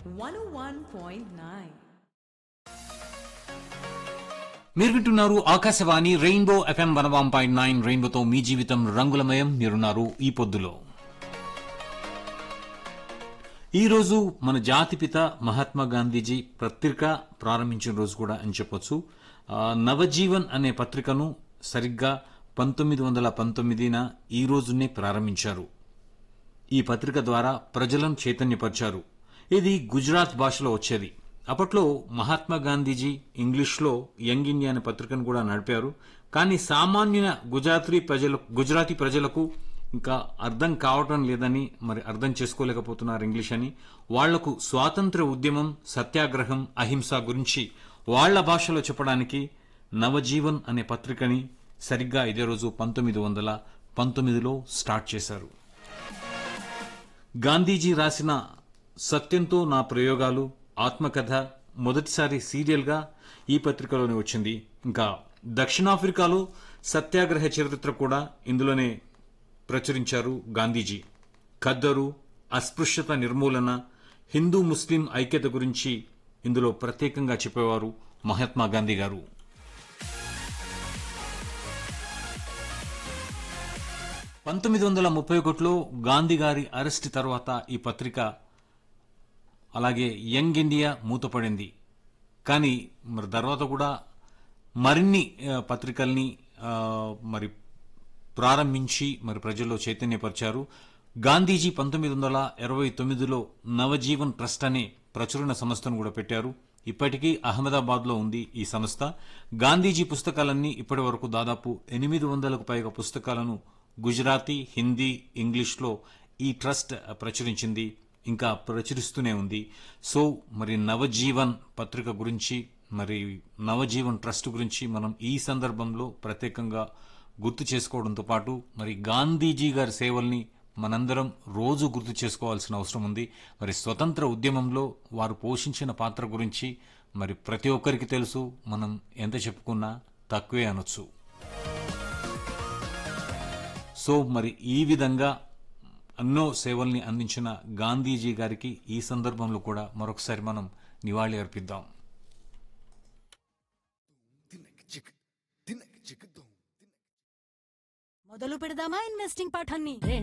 101.9. మీరు వింటున్నారు Akashvani rainbow FM one one point nine రెయిన్బోతో మీ జీవితం రంగులమయం మీరున్నారు ఈ పొద్దులో ఈ రోజు మన జాతిపిత మహాత్మా గాంధీజీ పత్రిక ప్రారంభించిన రోజు కూడా అని చెప్పొచ్చు ఆ, నవజీవన్ అనే పత్రికను సరిగ్గా పంతొమ్మిది వందల పంతొమ్మిదిన ఈ రోజునే ప్రారంభించారు ఈ పత్రిక ద్వారా ప్రజలను చైతన్యపరిచారు ఇది గుజరాత్ భాషలో వచ్చేది అప్పట్లో మహాత్మా గాంధీజీ ఇంగ్లీష్లో యంగ్ ఇండియా అనే పత్రికను కూడా నడిపారు కానీ సామాన్య గుజరాతీ ప్రజలు గుజరాతీ ప్రజలకు ఇంకా అర్థం కావటం లేదని మరి అర్థం చేసుకోలేకపోతున్నారు ఇంగ్లీష్ అని వాళ్లకు స్వాతంత్ర ఉద్యమం సత్యాగ్రహం అహింస గురించి వాళ్ల భాషలో చెప్పడానికి నవజీవన్ అనే పత్రికని సరిగ్గా ఇదే రోజు పంతొమ్మిది వందల పంతొమ్మిదిలో స్టార్ట్ చేశారు గాంధీజీ రాసిన సత్యంతో నా ప్రయోగాలు ఆత్మకథ మొదటిసారి సీరియల్గా ఈ పత్రికలోనే వచ్చింది ఇంకా దక్షిణాఫ్రికాలో సత్యాగ్రహ చరిత్ర కూడా ఇందులోనే ప్రచురించారు గాంధీజీ ఖద్దరు అస్పృశ్యత నిర్మూలన హిందూ ముస్లిం ఐక్యత గురించి ఇందులో ప్రత్యేకంగా చెప్పేవారు మహాత్మా గాంధీ గారు పంతొమ్మిది వందల ముప్పై ఒకటిలో గాంధీ గారి అరెస్ట్ తర్వాత ఈ పత్రిక అలాగే యంగ్ ఇండియా మూతపడింది కానీ మరి తర్వాత కూడా మరిన్ని ఆ, పత్రికల్ని ఆ, మరి ప్రారంభించి మరి ప్రజల్లో చైతన్యపరిచారు గాంధీజీ పంతొమ్మిది వందల ఇరవై తొమ్మిదిలో నవజీవన్ ట్రస్ట్ అనే ప్రచురణ సంస్థను కూడా పెట్టారు ఇప్పటికీ అహ్మదాబాద్ లో ఉంది ఈ సంస్థ గాంధీజీ పుస్తకాలన్నీ ఇప్పటి వరకు దాదాపు ఎనిమిది వందలకు పైగా పుస్తకాలను గుజరాతీ హిందీ ఇంగ్లీష్లో ఈ ట్రస్ట్ ప్రచురించింది ఇంకా ప్రచురిస్తూనే ఉంది సో మరి నవజీవన్ పత్రిక గురించి మరి నవజీవన్ ట్రస్ట్ గురించి మనం ఈ సందర్భంలో ప్రత్యేకంగా గుర్తు చేసుకోవడంతో పాటు మరి గాంధీజీ గారి సేవల్ని మనందరం రోజు గుర్తు చేసుకోవాల్సిన అవసరం ఉంది మరి స్వతంత్ర ఉద్యమంలో వారు పోషించిన పాత్ర గురించి మరి ప్రతి ఒక్కరికి తెలుసు మనం ఎంత చెప్పుకున్నా తక్కువే అనొచ్చు సో మరి ఈ విధంగా ఎన్నో సేవల్ని అందించిన గాంధీజీ గారికి ఈ సందర్భంలో కూడా మరొకసారి మనం నివాళి అర్పిద్దాం మొదలు పెడదామా ఇన్వెస్టింగ్ పాఠాన్ని